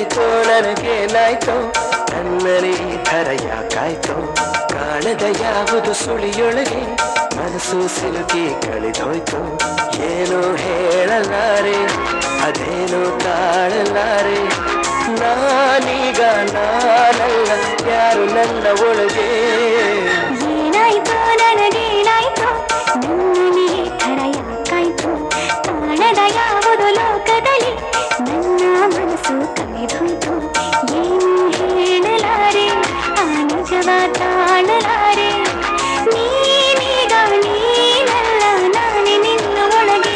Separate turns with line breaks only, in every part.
ಏನಾಯ್ತೋ ನನಗೇನಾಯ್ತೋ ನನ್ನಲ್ಲಿ ಈ ಥರ ಯಾಕಾಯ್ತೋ ಕಾಣದ ಯಾವುದು ಸುಳಿಯೊಳಗೆ ಮನಸ್ಸು ಸಿಲುಕಿ ಕಳೆದೋಯ್ತು ಏನು ಹೇಳಲಾರೆ ಅದೇನು ತಾಳಲಾರೆ ನಾನೀಗ ನಾನಲ್ಲ ಯಾರು ನನ್ನ ಒಳಗೆ
ಏನಾಯ್ತು ನನಗೇನಾಯ್ತು ನನ್ನಲ್ಲಿ ಈ ಥರ ಯಾಕಾಯ್ತು ಕಾಣದ ಯಾವುದು ಲೋಕದಲ್ಲಿ ನನ್ನ ಮನಸ್ಸು ಕಳೆದೋಯ್ತು ಏನು ಹೇಳಲಾರೆ ಆ ನಿಜವ ತಾಳಲಾರೆ ನೀನೀಗ ನೀನಲ್ಲ ನಾನೇ ನಿನ್ನ ಒಳಗೆ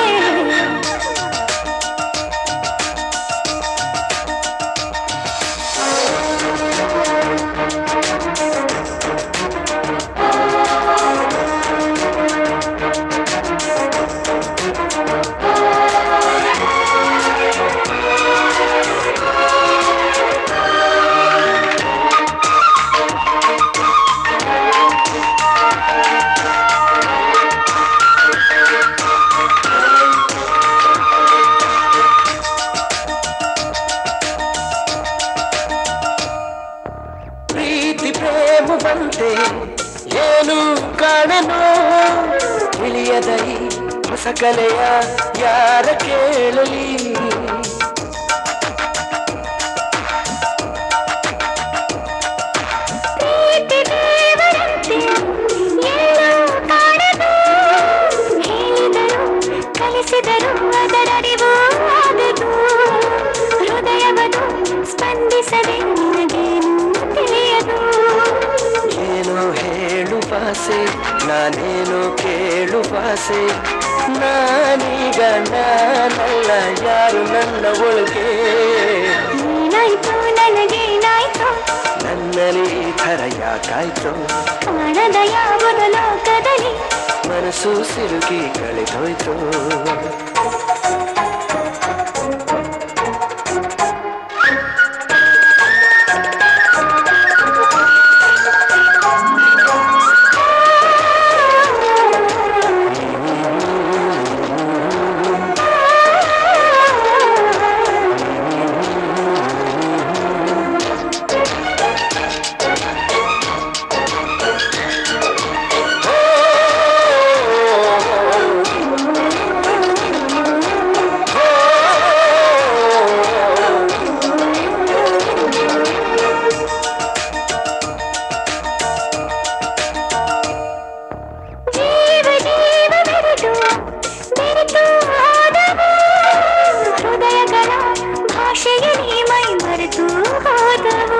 ಪ್ರೀತಿ ಪ್ರೇಮ ಬಂತೆ ಏನು ಕಾಣನು ತಿಳಿಯದ ಈ ಹೊಸ ಕಲೆಯ ಯಾರ ಕೇಳಲಿ
ಪ್ರೀತಿ ದೇವರಂತೆ ಎಲ್ಲೂ ಕಾಣದು ಹೇಳಿದರು ಕಲಿಸಿದರು ಅದರರಿವು ಆಗದು ಹೃದಯವದು ಸ್ಪಂದಿಸದೆ ನಿನಗೇನು ತಿಳಿಯದು
ಏನು ಹೇಳು ಭಾಸೆ ನಾನೇನು ಕೇಳು ಭಾಸೆ ನಾನೀಗ ನಾನಲ್ಲ ಯಾರು ನನ್ನ ಒಳಗೆ
ಏನಾಯ್ತು ನನಗೇನಾಯ್ತು
ನನ್ನಲ್ಲಿ ಈ ಥರ ಯಾಕಾಯ್ತು
ಕಾಣದ ಯಾವುದು ಲೋಕದಲ್ಲಿ
ಮನಸ್ಸು ಸಿಲುಕಿ ಕಳೆದೋಯ್ತು
ಜೀವ ಜೀವ ಬೆರೆತು ಬೆರೆತು ಹೋದವು ಹೃದಯಗಳ ಭಾಷೆಯಲ್ಲಿ ಮೈ ಮರೆತು ಹೋದವು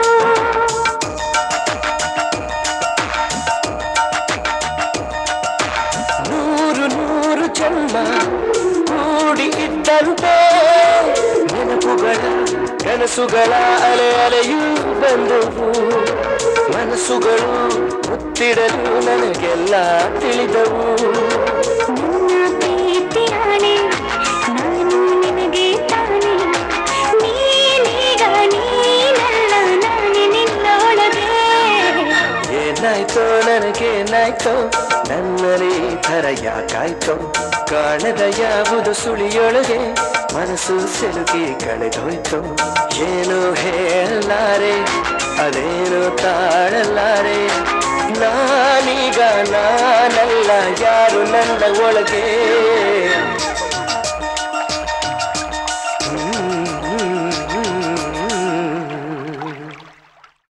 ನೂರು ನೂರು ಜನ್ಮ ಕೂಡಿ ಇದ್ದಂತೆ ನೆನಪುಗಳ ಕನಸುಗಳ ಅಲೆ ಅಲೆಯೂ ಬಂದವು ಮನಸ್ಸುಗಳು ಮುತ್ತಿಡಲು ನನಗೆಲ್ಲ ತಿಳಿದವು
ನನ್ನ ಪ್ರೀತಿಯಾನೆ ನಾನು ನಿನಗೆ ತಾನೆ ನೀನೀಗ ನೀನಲ್ಲ ನಾನೇ ನಿನ್ನ ಒಳಗೆ
ಏನಾಯ್ತೋ ನನಗೇನಾಯ್ತೋ ನನ್ನಲ್ಲಿ ಈ ಥರ ಯಾಕಾಯ್ತೋ ಕಾಣದ ಯಾವುದು ಸುಳಿಯೊಳಗೆ ಮನಸ್ಸು ಸಿಲುಕಿ ಕಳೆದೋಯ್ತು ಏನು ಹೇಳಲಾರೆ ಅದೇನು ತಾಳಲಾರೆ ನಾನೀಗ ನಾನಲ್ಲ ಯಾರು ನನ್ನ ಒಳಗೆ